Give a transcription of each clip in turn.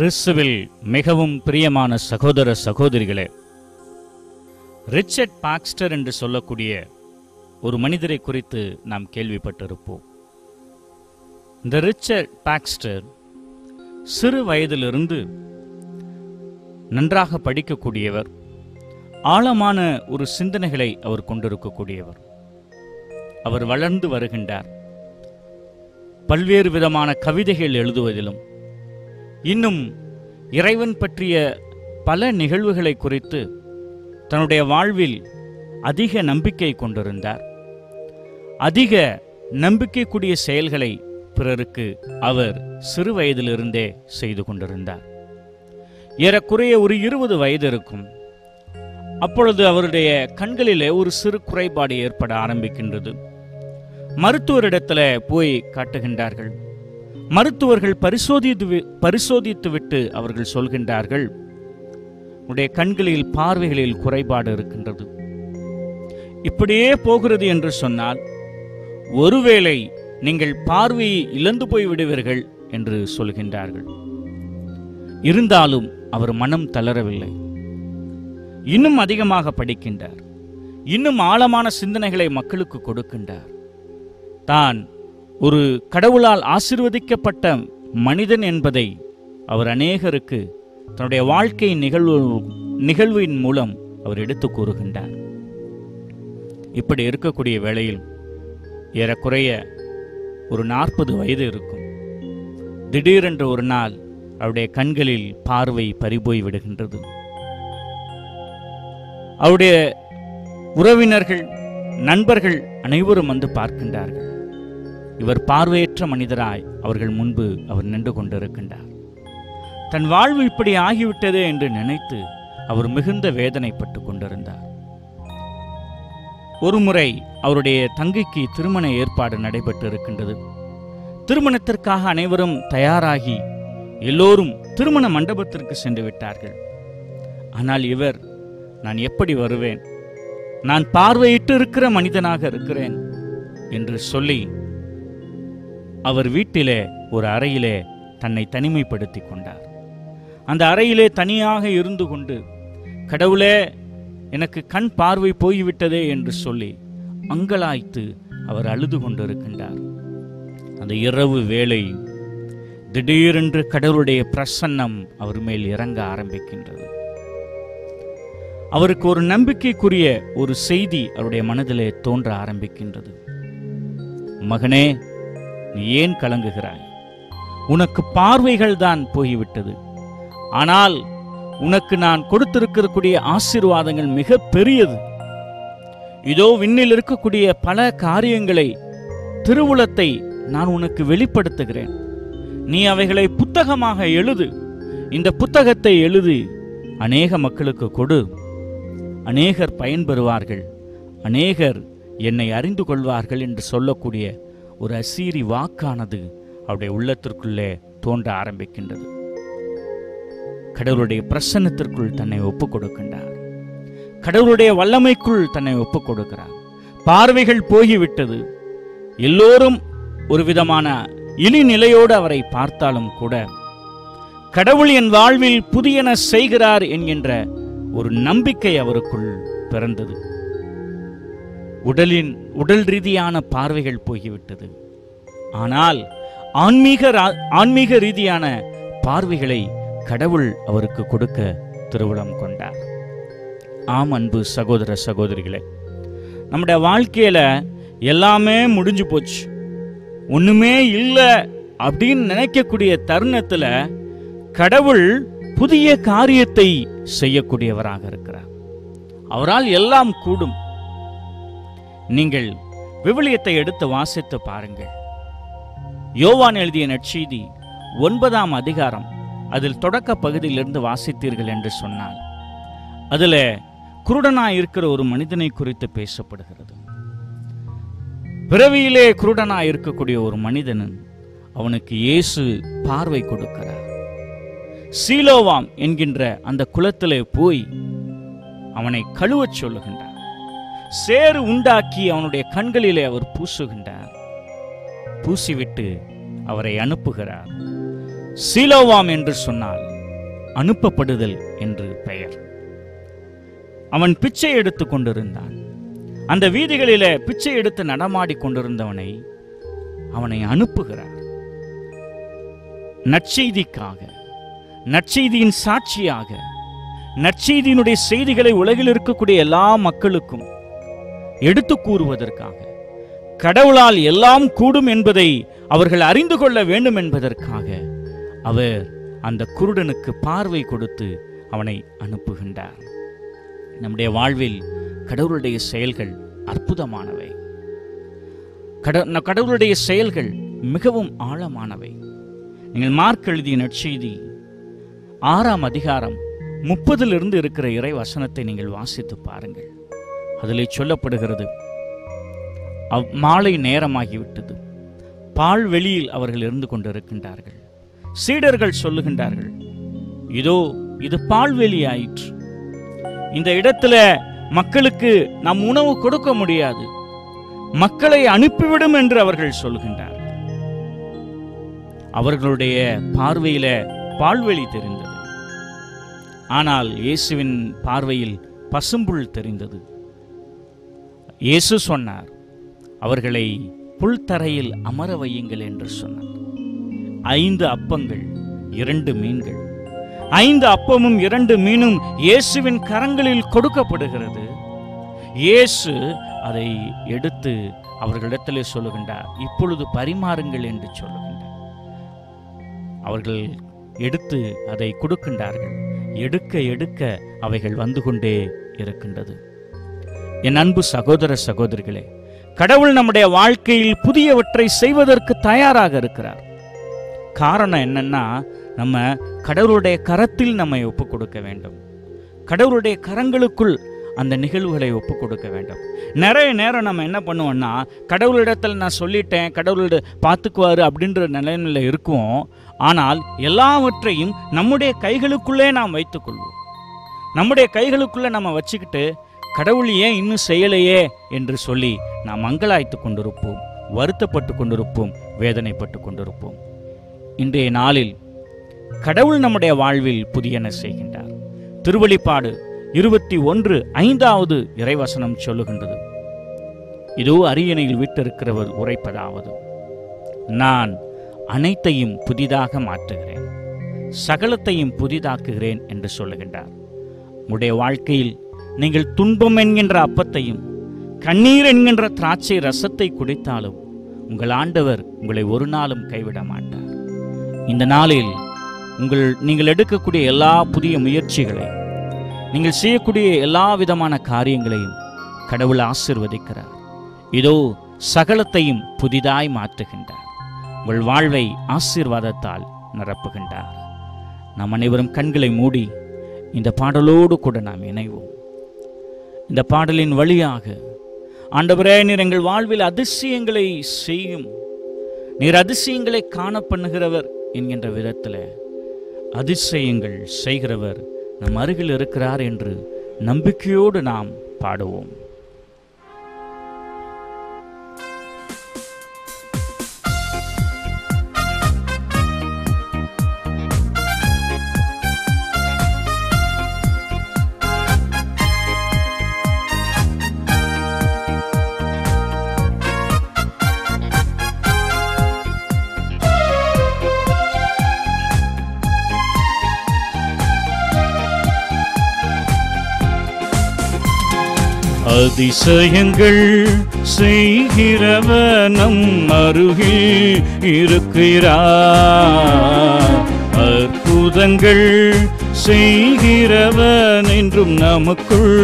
கிறிஸ்துவில் மிகவும் பிரியமான சகோதர சகோதரிகளே ரிச்சர்ட் பாக்ஸ்டர் என்று சொல்லக்கூடிய ஒரு மனிதரை குறித்து நாம் கேள்விப்பட்டிருப்போம் இந்த ரிச்சர்ட் பாக்ஸ்டர் சிறு வயதிலிருந்து நன்றாக படிக்கக்கூடியவர் ஆழமான ஒரு சிந்தனைகளை அவர் கொண்டிருக்கக்கூடியவர் அவர் வளர்ந்து வருகின்றார் பல்வேறு விதமான கவிதைகள் எழுதுவதிலும் இன்னும் இறைவன் பற்றிய பல நிகழ்வுகளை குறித்து தன்னுடைய வாழ்வில் அதிக நம்பிக்கை கொண்டிருந்தார் அதிக நம்பிக்கைக்குரிய செயல்களை பிறருக்கு அவர் சிறு வயதிலிருந்தே செய்து கொண்டிருந்தார் ஏறக்குறைய ஒரு இருபது வயது இருக்கும் அப்பொழுது அவருடைய கண்களிலே ஒரு சிறு குறைபாடு ஏற்பட ஆரம்பிக்கின்றது மருத்துவரிடத்துல போய் காட்டுகின்றார்கள் மருத்துவர்கள் பரிசோதித்து வி- பரிசோதித்துவிட்டு அவர்கள் சொல்கின்றார்கள் உடைய கண்களில் பார்வைகளில் குறைபாடு இருக்கின்றது இப்படியே போகிறது என்று சொன்னால் ஒருவேளை நீங்கள் பார்வையை இழந்து போய் விடுவீர்கள் என்று சொல்கின்றார்கள் இருந்தாலும் அவர் மனம் தளரவில்லை இன்னும் அதிகமாக படிக்கின்றார் இன்னும் ஆழமான சிந்தனைகளை மக்களுக்கு கொடுக்கின்றார் தான் ஒரு கடவுளால் ஆசிர்வதிக்கப்பட்ட மனிதன் என்பதை அவர் அநேகருக்கு தன்னுடைய வாழ்க்கை நிகழ்வு நிகழ்வின் மூலம் அவர் எடுத்து கூறுகின்றார் இப்படி இருக்கக்கூடிய வேளையில் ஏறக்குறைய ஒரு நாற்பது வயது இருக்கும் திடீரென்று ஒரு நாள் அவருடைய கண்களில் பார்வை பறிபோய் விடுகின்றது அவருடைய உறவினர்கள் நண்பர்கள் அனைவரும் வந்து பார்க்கின்றார்கள் இவர் பார்வையற்ற மனிதராய் அவர்கள் முன்பு அவர் நின்று கொண்டிருக்கின்றார் தன் வாழ்வு இப்படி ஆகிவிட்டதே என்று நினைத்து அவர் மிகுந்த வேதனைப்பட்டு கொண்டிருந்தார் ஒருமுறை அவருடைய தங்கைக்கு திருமண ஏற்பாடு நடைபெற்று இருக்கின்றது திருமணத்திற்காக அனைவரும் தயாராகி எல்லோரும் திருமண மண்டபத்திற்கு சென்று விட்டார்கள் ஆனால் இவர் நான் எப்படி வருவேன் நான் பார்வையிட்டு இருக்கிற மனிதனாக இருக்கிறேன் என்று சொல்லி அவர் வீட்டிலே ஒரு அறையிலே தன்னை தனிமைப்படுத்தி கொண்டார் அந்த அறையிலே தனியாக இருந்து கொண்டு கடவுளே எனக்கு கண் பார்வை போய்விட்டதே என்று சொல்லி அங்கலாய்த்து அவர் அழுது கொண்டிருக்கின்றார் அந்த இரவு வேளை திடீரென்று கடவுளுடைய பிரசன்னம் அவர் மேல் இறங்க ஆரம்பிக்கின்றது அவருக்கு ஒரு நம்பிக்கைக்குரிய ஒரு செய்தி அவருடைய மனதிலே தோன்ற ஆரம்பிக்கின்றது மகனே நீ ஏன் கலங்குகிறாய் உனக்கு பார்வைகள் தான் போய்விட்டது ஆனால் உனக்கு நான் கொடுத்திருக்கக்கூடிய ஆசீர்வாதங்கள் மிக பெரியது இதோ விண்ணில் இருக்கக்கூடிய பல காரியங்களை திருவுளத்தை நான் உனக்கு வெளிப்படுத்துகிறேன் நீ அவைகளை புத்தகமாக எழுது இந்த புத்தகத்தை எழுதி அநேக மக்களுக்கு கொடு அநேகர் பயன்பெறுவார்கள் அநேகர் என்னை அறிந்து கொள்வார்கள் என்று சொல்லக்கூடிய ஒரு அசீரி வாக்கானது அவருடைய உள்ளத்திற்குள்ளே தோன்ற ஆரம்பிக்கின்றது கடவுளுடைய பிரசன்னத்திற்குள் தன்னை ஒப்புக் கொடுக்கின்றார் கடவுளுடைய வல்லமைக்குள் தன்னை ஒப்புக் கொடுக்கிறார் பார்வைகள் போய்விட்டது எல்லோரும் ஒரு விதமான இனி நிலையோடு அவரை பார்த்தாலும் கூட கடவுள் என் வாழ்வில் புதியன செய்கிறார் என்கின்ற ஒரு நம்பிக்கை அவருக்குள் பிறந்தது உடலின் உடல் ரீதியான பார்வைகள் போய்விட்டது ஆனால் ஆன்மீக ரா- ஆன்மீக ரீதியான பார்வைகளை கடவுள் அவருக்கு கொடுக்க திருவுளம் கொண்டார் ஆம் அன்பு சகோதர சகோதரிகளே நம்முடைய வாழ்க்கையில எல்லாமே முடிஞ்சு போச்சு ஒண்ணுமே இல்லை அப்படின்னு நினைக்கக்கூடிய தருணத்துல கடவுள் புதிய காரியத்தை செய்யக்கூடியவராக இருக்கிறார் அவரால் எல்லாம் கூடும் நீங்கள் விவிலியத்தை எடுத்து வாசித்து பாருங்கள் யோவான் எழுதிய நற்செய்தி ஒன்பதாம் அதிகாரம் அதில் தொடக்க பகுதியிலிருந்து வாசித்தீர்கள் என்று சொன்னால் அதில் குருடனாய் இருக்கிற ஒரு மனிதனை குறித்து பேசப்படுகிறது பிறவியிலே குருடனாய் இருக்கக்கூடிய ஒரு மனிதன் அவனுக்கு இயேசு பார்வை கொடுக்கிறார் சீலோவாம் என்கின்ற அந்த குளத்திலே போய் அவனை கழுவச் சொல்லுகின்றார் சேறு உண்டாக்கி அவனுடைய கண்களிலே அவர் பூசுகின்றார் பூசிவிட்டு அவரை அனுப்புகிறார் சீலோவாம் என்று சொன்னால் அனுப்பப்படுதல் என்று பெயர் அவன் பிச்சை எடுத்துக் கொண்டிருந்தான் அந்த வீதிகளிலே பிச்சை எடுத்து நடமாடிக் கொண்டிருந்தவனை அவனை அனுப்புகிறார் நற்செய்திக்காக நற்செய்தியின் சாட்சியாக நற்செய்தியினுடைய செய்திகளை உலகில் இருக்கக்கூடிய எல்லா மக்களுக்கும் எடுத்து கூறுவதற்காக கடவுளால் எல்லாம் கூடும் என்பதை அவர்கள் அறிந்து கொள்ள வேண்டும் என்பதற்காக அவர் அந்த குருடனுக்கு பார்வை கொடுத்து அவனை அனுப்புகின்றார் நம்முடைய வாழ்வில் கடவுளுடைய செயல்கள் அற்புதமானவை கட ந- கடவுளுடைய செயல்கள் மிகவும் ஆழமானவை நீங்கள் மார்க் எழுதிய நற்செய்தி ஆறாம் அதிகாரம் முப்பதிலிருந்து இருக்கிற இறை வசனத்தை நீங்கள் வாசித்து பாருங்கள் அதிலே சொல்லப்படுகிறது அவ் மாலை நேரமாகிவிட்டது பால்வெளியில் அவர்கள் இருந்து கொண்டிருக்கின்றார்கள் சீடர்கள் சொல்லுகின்றார்கள் இதோ இது பால்வெளி ஆயிற்று இந்த இடத்துல மக்களுக்கு நாம் உணவு கொடுக்க முடியாது மக்களை அனுப்பிவிடும் என்று அவர்கள் சொல்கின்றார்கள் அவர்களுடைய பார்வையில பால்வெளி தெரிந்தது ஆனால் இயேசுவின் பார்வையில் பசும்புல் தெரிந்தது இயேசு சொன்னார் அவர்களை புல்தரையில் அமர வையுங்கள் என்று சொன்னார் ஐந்து அப்பங்கள் இரண்டு மீன்கள் ஐந்து அப்பமும் இரண்டு மீனும் இயேசுவின் கரங்களில் கொடுக்கப்படுகிறது இயேசு அதை எடுத்து அவர்களிடத்திலே சொல்லுகின்றார் இப்பொழுது பரிமாறுங்கள் என்று சொல்லுகின்றார் அவர்கள் எடுத்து அதை கொடுக்கின்றார்கள் எடுக்க எடுக்க அவைகள் வந்து கொண்டே இருக்கின்றது என் அன்பு சகோதர சகோதரிகளே கடவுள் நம்முடைய வாழ்க்கையில் புதியவற்றை செய்வதற்கு தயாராக இருக்கிறார் காரணம் என்னன்னா நம்ம கடவுளுடைய கரத்தில் நம்மை ஒப்புக் கொடுக்க வேண்டும் கடவுளுடைய கரங்களுக்குள் அந்த நிகழ்வுகளை ஒப்புக் கொடுக்க வேண்டும் நிறைய நேரம் நம்ம என்ன பண்ணுவோம்னா கடவுளிடத்தில் நான் சொல்லிட்டேன் கடவுளோட பார்த்துக்குவாரு அப்படின்ற நிலைமையில இருக்குவோம் ஆனால் எல்லாவற்றையும் நம்முடைய கைகளுக்குள்ளே நாம் வைத்துக்கொள்வோம் நம்முடைய கைகளுக்குள்ளே நம்ம வச்சுக்கிட்டு கடவுள் ஏன் இன்னும் செய்யலையே என்று சொல்லி நாம் அங்கலாய்த்து கொண்டிருப்போம் வருத்தப்பட்டு கொண்டிருப்போம் வேதனைப்பட்டு கொண்டிருப்போம் இன்றைய நாளில் கடவுள் நம்முடைய வாழ்வில் புதியன செய்கின்றார் திருவெளிப்பாடு இருபத்தி ஒன்று ஐந்தாவது இறைவசனம் சொல்லுகின்றது இதோ அரியணையில் விட்டிருக்கிறவர் உரைப்பதாவது நான் அனைத்தையும் புதிதாக மாற்றுகிறேன் சகலத்தையும் புதிதாக்குகிறேன் என்று சொல்லுகின்றார் உடைய வாழ்க்கையில் நீங்கள் துன்பம் என்கின்ற அப்பத்தையும் கண்ணீர் என்கின்ற திராட்சை ரசத்தை குடித்தாலும் உங்கள் ஆண்டவர் உங்களை ஒரு நாளும் கைவிட மாட்டார் இந்த நாளில் உங்கள் நீங்கள் எடுக்கக்கூடிய எல்லா புதிய முயற்சிகளை நீங்கள் செய்யக்கூடிய எல்லா விதமான காரியங்களையும் கடவுள் ஆசிர்வதிக்கிறார் இதோ சகலத்தையும் புதிதாய் மாற்றுகின்றார் உங்கள் வாழ்வை ஆசீர்வாதத்தால் நிரப்புகின்றார் நாம் அனைவரும் கண்களை மூடி இந்த பாடலோடு கூட நாம் இணைவோம் இந்த பாடலின் வழியாக ஆண்டவரே நீர் எங்கள் வாழ்வில் அதிசயங்களை செய்யும் நீர் அதிசயங்களை காண பண்ணுகிறவர் என்கின்ற விதத்தில் அதிசயங்கள் செய்கிறவர் நம் அருகில் இருக்கிறார் என்று நம்பிக்கையோடு நாம் பாடுவோம் அதிசயங்கள் செய்கிறவர் நம் அருகில் இருக்கிறார் அற்புதங்கள் செய்கிறவன் என்றும் நமக்குள்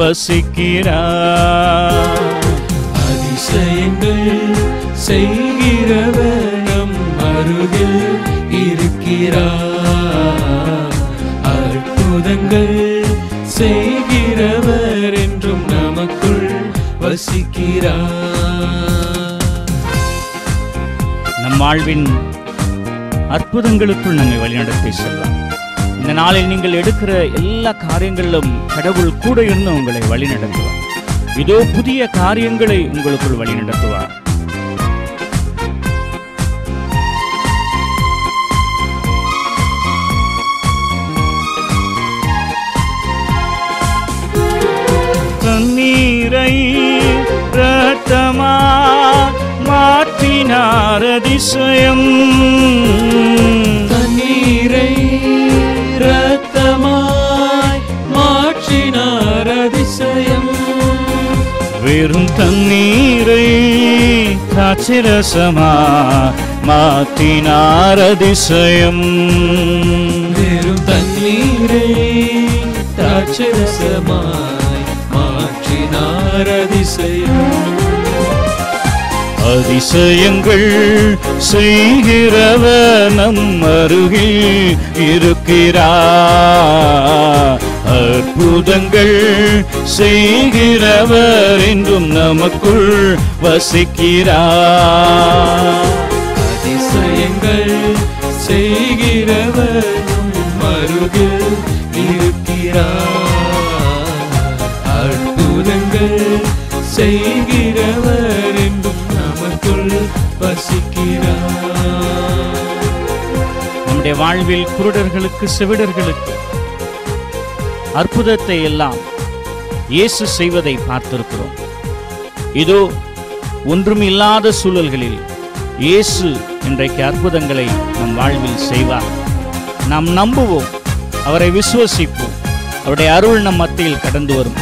வசிக்கிறார் அதிசயங்கள் செய்கிறவர் நம் அருகில் இருக்கிறார் அற்புதங்கள் செய்கிறவர் என்றும் நமக்குள் வசிக்கிறார் நம் வாழ்வின் அற்புதங்களுக்குள் நம்மை வழிநடத்தி செல்லலாம் இந்த நாளில் நீங்கள் எடுக்கிற எல்லா காரியங்களிலும் கடவுள் கூட இருந்து உங்களை வழிநடத்துவார் இதோ புதிய காரியங்களை உங்களுக்குள் வழிநடத்துவார் அதிசயம் தண்ணீரை ரத்தமாய் மாற்றினார் அதிசயம் வெறும் தண்ணீரை காட்சிரசமா மாற்றினார் அதிசயம் வெறும் தண்ணீரை திராட்சரசமாய் மாற்றினார் அதிசயம் அதிசயங்கள் செய்கிறவர் நம் அருகில் இருக்கிறார் அற்புதங்கள் செய்கிறவர் என்றும் நமக்குள் வசிக்கிறார் அதிசயங்கள் செய்கிறவரும் அருகில் இருக்கிறார் அற்புதங்கள் செய்கிறவர் என்றும் நமக்குள் வசிக்கிறார் நம்முடைய வாழ்வில் குருடர்களுக்கு செவிடர்களுக்கு அற்புதத்தை எல்லாம் இயேசு செய்வதை பார்த்திருக்கிறோம் இதோ ஒன்றும் இல்லாத சூழல்களில் இயேசு இன்றைக்கு அற்புதங்களை நம் வாழ்வில் செய்வார் நாம் நம்புவோம் அவரை விசுவசிப்போம் அவருடைய அருள் நம் மத்தியில் கடந்து வரும்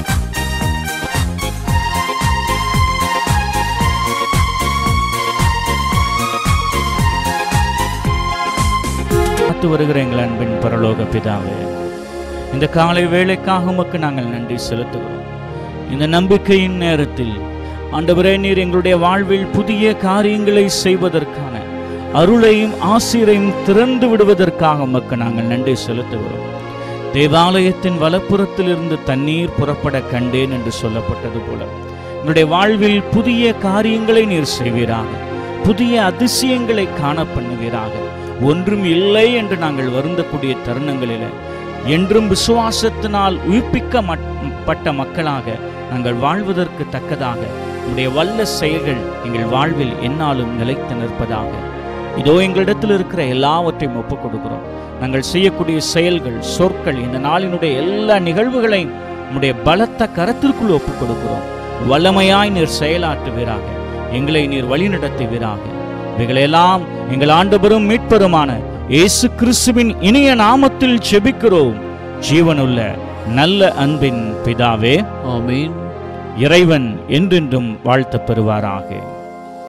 காத்து வருகிற எங்கள் அன்பின் பரலோக பிதாவே இந்த காலை வேளைக்காக உமக்கு நாங்கள் நன்றி செலுத்துகிறோம் இந்த நம்பிக்கையின் நேரத்தில் ஆண்டவரே நீர் எங்களுடைய வாழ்வில் புதிய காரியங்களை செய்வதற்கான அருளையும் ஆசிரையும் திறந்து விடுவதற்காக உமக்கு நாங்கள் நன்றி செலுத்துகிறோம் தேவாலயத்தின் வலப்புறத்தில் இருந்து தண்ணீர் புறப்பட கண்டேன் என்று சொல்லப்பட்டது போல எங்களுடைய வாழ்வில் புதிய காரியங்களை நீர் செய்வீராக புதிய அதிசயங்களை காண பண்ணுவீராக ஒன்றும் இல்லை என்று நாங்கள் வருந்தக்கூடிய தருணங்களில் என்றும் விசுவாசத்தினால் உயிர்ப்பிக்கப்பட்ட மக்களாக நாங்கள் வாழ்வதற்கு தக்கதாக உடைய வல்ல செயல்கள் எங்கள் வாழ்வில் என்னாலும் நிலைத்து நிற்பதாக இதோ எங்களிடத்தில் இருக்கிற எல்லாவற்றையும் ஒப்புக் கொடுக்கிறோம் நாங்கள் செய்யக்கூடிய செயல்கள் சொற்கள் இந்த நாளினுடைய எல்லா நிகழ்வுகளையும் உம்முடைய பலத்த கரத்திற்குள் ஒப்புக் கொடுக்கிறோம் வல்லமையாய் நீர் செயலாற்றுவீராக எங்களை நீர் வழிநடத்துவீராக இவைகளெல்லாம் எங்கள் ஆண்டவரும் மீட்பருமான இயேசு கிறிஸ்துவின் இனிய நாமத்தில் செபிக்கிறோம் ஜீவனுள்ள நல்ல அன்பின் பிதாவே ஆமென் இறைவன் என்றென்றும் வாழ்த்தப் பெறுவாராக